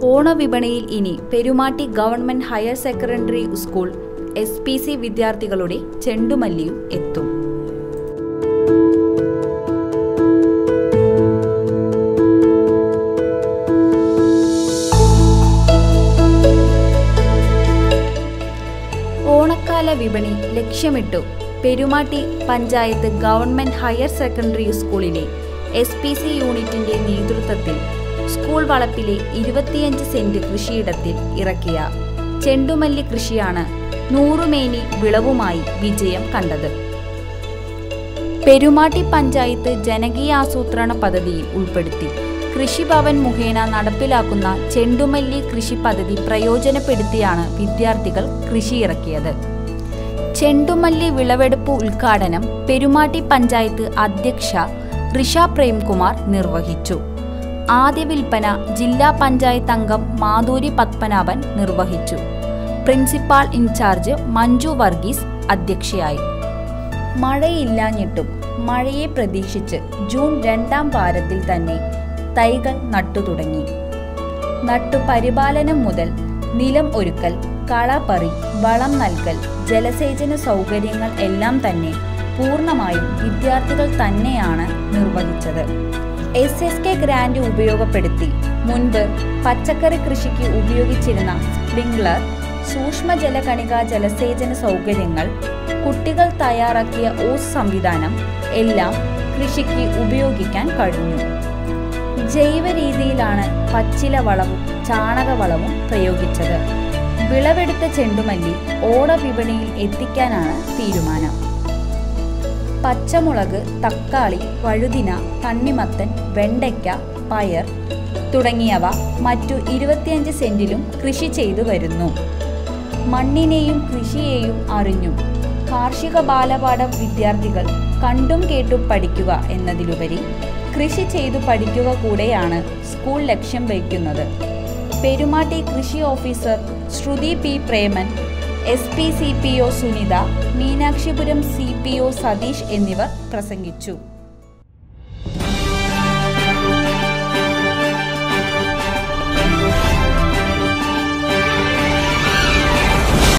ഓണവിപണിയിൽ ഇനി Perumatty government higher secondary school S P C വിദ്യാർത്ഥികളുടെ ചെണ്ടുമല്ലിയും എത്തും ഓണക്കാല വിപണി ലക്ഷ്യമിട്ടു Perumatty panchayat government higher secondary സ്കൂളിലെ എസ് പി സി യൂണിറ്റിന്റെ നേതൃത്വത്തിൽ സ്കൂൾ വളപ്പിലെ ഇരുപത്തിയഞ്ച് സെന്റ് കൃഷിയിടത്തിൽ ഇറക്കിയ ചെണ്ടുമല്ലി കൃഷിയാണ് നൂറുമേനി വിളവുമായി വിജയം കണ്ടത് പെരുമാട്ടി പഞ്ചായത്ത് ജനകീയാസൂത്രണ പദ്ധതിയിൽ ഉൾപ്പെടുത്തി കൃഷിഭവൻ മുഖേന നടപ്പിലാക്കുന്ന ചെണ്ടുമല്ലി കൃഷി പദ്ധതി പ്രയോജനപ്പെടുത്തിയാണ് വിദ്യാർത്ഥികൾ കൃഷിയിറക്കിയത് ചെണ്ടുമല്ലി വിളവെടുപ്പ് ഉദ്ഘാടനം പെരുമാട്ടി പഞ്ചായത്ത് അധ്യക്ഷ ഋഷ പ്രേംകുമാർ നിർവഹിച്ചു ആദ്യ വിൽപ്പന ജില്ലാ പഞ്ചായത്ത് അംഗം മാധൂരി പത്മനാഭൻ നിർവഹിച്ചു പ്രിൻസിപ്പാൾ ഇൻചാർജ് മഞ്ജു വർഗീസ് അധ്യക്ഷയായി മഴയില്ലാഞ്ഞിട്ടും മഴയെ പ്രതീക്ഷിച്ച് ജൂൺ രണ്ടാം വാരത്തിൽ തന്നെ തൈകൾ നട്ടു തുടങ്ങി നട്ടു പരിപാലനം മുതൽ നിലം ഒരുക്കൽ കളപറി വളം നൽകൽ ജലസേചന സൗകര്യങ്ങൾ എല്ലാം തന്നെ പൂർണ്ണമായും വിദ്യാർത്ഥികൾ തന്നെയാണ് നിർവഹിച്ചത് എസ് എസ് കെ ഗ്രാൻഡ് ഉപയോഗപ്പെടുത്തി മുൻപ് പച്ചക്കറി കൃഷിക്ക് ഉപയോഗിച്ചിരുന്ന സ്പ്രിംഗ്ലർ സൂക്ഷ്മജലകണിക ജലസേചന സൗകര്യങ്ങൾ കുട്ടികൾ തയ്യാറാക്കിയ ഓസ് സംവിധാനം എല്ലാം കൃഷിക്ക് ഉപയോഗിക്കാൻ കഴിഞ്ഞു ജൈവ രീതിയിലാണ് പച്ചില വളവും ചാണകവളവും പ്രയോഗിച്ചത് വിളവെടുത്ത ചെണ്ടുമല്ലി ഓട വിപണിയിൽ എത്തിക്കാനാണ് തീരുമാനം പച്ചമുളക് തക്കാളി വഴുതിന തണ്ണിമത്തൻ വെണ്ടയ്ക്ക പയർ തുടങ്ങിയവ മറ്റു ഇരുപത്തിയഞ്ച് സെന്റിലും കൃഷി ചെയ്തു വരുന്നു മണ്ണിനെയും കൃഷിയെയും അറിഞ്ഞും കാർഷിക ബാലപാഠം വിദ്യാർത്ഥികൾ കണ്ടും കേട്ടും പഠിക്കുക എന്നതിലുപരി കൃഷി ചെയ്തു പഠിക്കുക കൂടെയാണ് സ്കൂൾ ലക്ഷ്യം വയ്ക്കുന്നത് പെരുമാട്ടി കൃഷി officer Sruthi P Preman S P C P O Sunitha Meenakshipuram C P O Satheesh എന്നിവർ പ്രസംഗിച്ചു